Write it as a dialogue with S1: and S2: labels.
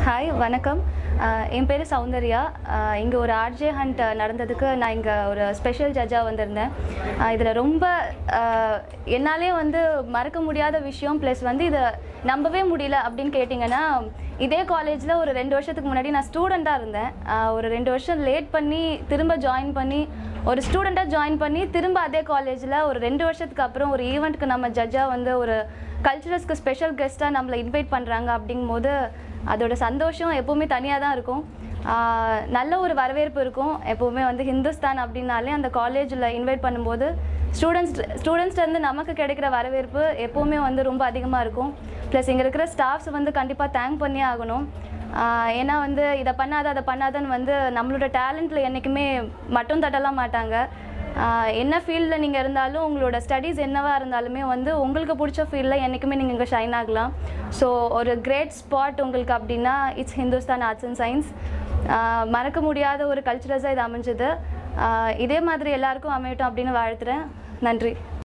S1: hi வணக்கம் அஹ் என் பேர் சௌந்தர்யா இங்கே ஒரு ஆர்ஜே ஹண்ட் நடந்ததுக்கு நான் இங்கே ஒரு ஸ்பெஷல் ஜட்ஜாக வந்திருந்தேன் இதில் ரொம்ப அஹ், என்னாலே வந்து மறக்க முடியாத விஷயம் ப்ளஸ் வந்து இதை நம்பவே முடியல அப்படின்னு கேட்டிங்கன்னா இதே காலேஜில் ஒரு ரெண்டு வருஷத்துக்கு முன்னாடி நான் ஸ்டூடெண்ட்டாக இருந்தேன் அஹ், ஒரு ரெண்டு வருஷம் லேட் பண்ணி திரும்ப ஜாயின் பண்ணி ஒரு ஸ்டூடெண்ட்டாக ஜாயின் பண்ணி திரும்ப அதே காலேஜில் ஒரு ரெண்டு வருஷத்துக்கு அப்புறம் ஒரு ஈவெண்ட்டுக்கு நம்ம ஜட்ஜாக வந்து ஒரு கல்ச்சுரல்ஸ்க்கு ஸ்பெஷல் கெஸ்ட்டாக நம்மளை இன்வைட் பண்ணுறாங்க அப்படிங்கும்போது அதோட சந்தோஷம் எப்போவுமே தனியாக தான் இருக்கும் ஆஹ் நல்ல ஒரு வரவேற்பு இருக்கும் எப்போவுமே வந்து ஹிந்துஸ்தான் அப்படின்னாலே அந்த காலேஜில் இன்வைட் பண்ணும்போது ஸ்டூடெண்ட்ஸ் ஸ்டூடெண்ட்ஸ்லேருந்து நமக்கு கிடைக்கிற வரவேற்பு எப்போவுமே வந்து ரொம்ப அதிகமாக இருக்கும் ப்ளஸ் இங்கே இருக்கிற ஸ்டாஃப்ஸ் வந்து கண்டிப்பாக தேங்க் பண்ணியே ஆகணும் ஆஹ் ஏன்னா வந்து இதை பண்ணாத அதை பண்ணாதன்னு வந்து நம்மளோட டேலண்ட்டில் என்றைக்குமே மட்டும் தட்டலாம் மாட்டாங்க ஆஹ் என்ன ஃபீல்டில் நீங்கள் இருந்தாலும் உங்களோட ஸ்டடீஸ் என்னவாக இருந்தாலுமே வந்து உங்களுக்கு பிடிச்ச ஃபீல்டில் என்றைக்குமே நீங்கள் இங்கே ஷைன் ஆகலாம் ஸோ ஒரு கிரேட் ஸ்பாட் உங்களுக்கு அப்படின்னா it's Hindustan arts and science மறக்க முடியாத ஒரு கல்ச்சுரஸாக இது அமைஞ்சது ஆஹ் இதே மாதிரி எல்லாருக்கும் அமையட்டும் அப்படின்னு வாழ்த்துறேன் நன்றி